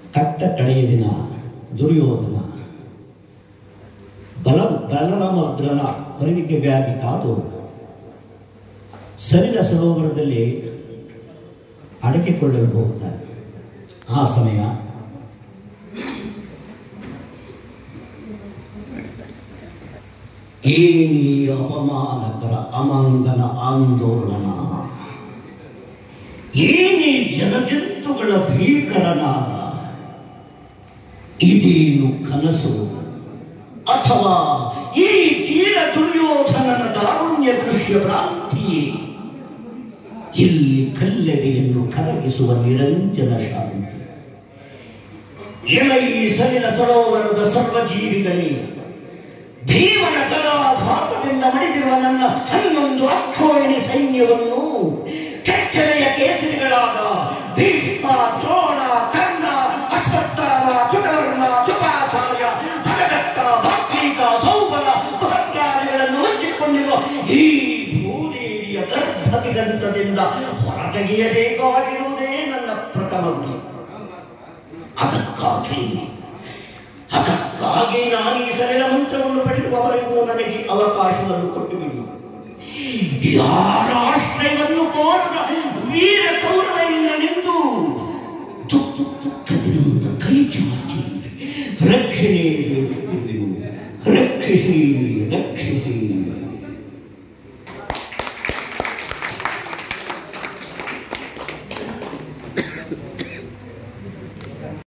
ಕಟ್ಟ ಕಡೆಯ ದಿನ ದುರ್ಯೋಧನ ಬಲ ಬಲರಾಮರುದ್ರನ ಬರುವಿಕೆಗಾಗಿ ಕಾದು ಸರಿದ ಸರೋವರದಲ್ಲಿ ಅಡಕಿಕೊಳ್ಳಲು ಹೋಗ್ತಾರೆ ಆ ಸಮಯ ಏನಿ ಅಪಮಾನಕರ ಅಮಂಗಲ ಆಂದೋಲನ ಏನಿ ಜಲಜಂತುಗಳ ಭೀಕರನಾದ ಇದೇನು ಕನಸು ಅಥವಾ ಈ ತೀರ ದುರ್ಯೋಧನನ ದಾರುಣ್ಯ ದೃಶ್ಯ ಭ್ರಾಂತಿಯೇ ಇಲ್ಲಿ ಕಲ್ಲೆದೆಯನ್ನು ಕರಗಿಸುವ ನಿರಂಜನ ಶಾಂತಿ ಎಲೈ ಸಲಿಲ ಸರೋವರದ ಸರ್ವಜೀವಿಗಳೇ ಭೀಮನ ಕಲಾಘಾತದಿಂದ ಮಡಿದಿರುವ ನನ್ನ ಹನ್ನೊಂದು ಅಕ್ಷೋಹಿಣಿ ಸೈನ್ಯವನ್ನು ಕೆಚ್ಚಲೆಯ ಕೇಸರಿಗಳಾದ ಭೀಷ್ಮ ದ್ರೋಣ ಕರ್ಣ ಅಶ್ವತ್ಥಾಮ ಸುಕರ್ಣ ಸುಪಾಚಾರ್ಯ ಭಗದತ್ತ ಭಾಗ್ರೀಕ ಸೌಬಲ ಭದ್ರಾದಿಗಳನ್ನು ಮುಚ್ಚಿಕೊಂಡಿರುವ ಈ ಭೂದೇವಿಯ ಗರ್ಭದಿಗಂತದಿಂದ ಹೊರತೆಗೆಯಬೇಕಾಗಿರುವುದೇ ನನ್ನ ಪ್ರಥಮ ಗುರಿ ಅದಕ್ಕಾಗಿ ಅದಕ್ಕಾಗಿ ನಾನು ಈ ಸರಳ ಮಂತ್ರವನ್ನು ಪಡೆಯುವವರೆಗೂ ನನಗೆ ಅವಕಾಶವನ್ನು ಕೊಟ್ಟು ಬಿಡಿ ಯಾರ ಆಶ್ರಯವನ್ನು ಕೋರದ ವೀರ ಕೌರವೆಯಿಂದ ನಿಂದು ದುಃಖ ದುಃಖದಿಂದ ಕೈ ಚಾಚಿ ರಕ್ಷಣೆ ಬೇಡುತ್ತಿರುವೆನು ರಕ್ಷಿಸಿ ರಕ್ಷಿಸಿ